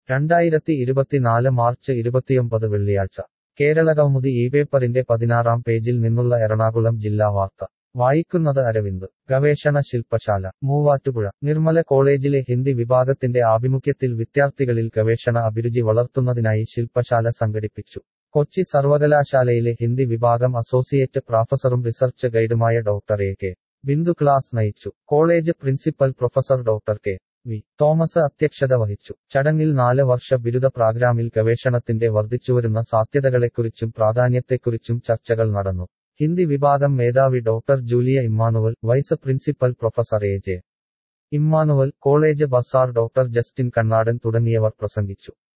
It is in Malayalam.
രണ്ടായിരത്തി ഇരുപത്തിനാല് മാർച്ച് ഇരുപത്തിയൊമ്പത് വെള്ളിയാഴ്ച കേരളകൗമുദി ഈ പേപ്പറിന്റെ പതിനാറാം പേജിൽ നിന്നുള്ള എറണാകുളം ജില്ലാ വാർത്ത വായിക്കുന്നത് അരവിന്ദ് ഗവേഷണ ശില്പശാല മൂവാറ്റുപുഴ നിർമ്മല കോളേജിലെ ഹിന്ദി വിഭാഗത്തിന്റെ ആഭിമുഖ്യത്തിൽ വിദ്യാർത്ഥികളിൽ ഗവേഷണ അഭിരുചി വളർത്തുന്നതിനായി ശില്പശാല സംഘടിപ്പിച്ചു കൊച്ചി സർവകലാശാലയിലെ ഹിന്ദി വിഭാഗം അസോസിയേറ്റ് പ്രൊഫസറും റിസർച്ച് ഗൈഡുമായ doctor A K Bindu class നയിച്ചു college principal professor doctor K V Thomas അധ്യക്ഷത വഹിച്ചു ചടങ്ങിൽ നാല് വർഷ ബിരുദ പ്രോഗ്രാമിൽ ഗവേഷണത്തിന്റെ വർദ്ധിച്ചുവരുന്ന സാധ്യതകളെക്കുറിച്ചും പ്രാധാന്യത്തെക്കുറിച്ചും ചർച്ചകൾ നടന്നു ഹിന്ദി വിഭാഗം മേധാവി doctor Julia Emmanuel vice principal professor A J Emmanuel college bursar doctor Justin Kannadan തുടങ്ങിയവർ പ്രസംഗിച്ചു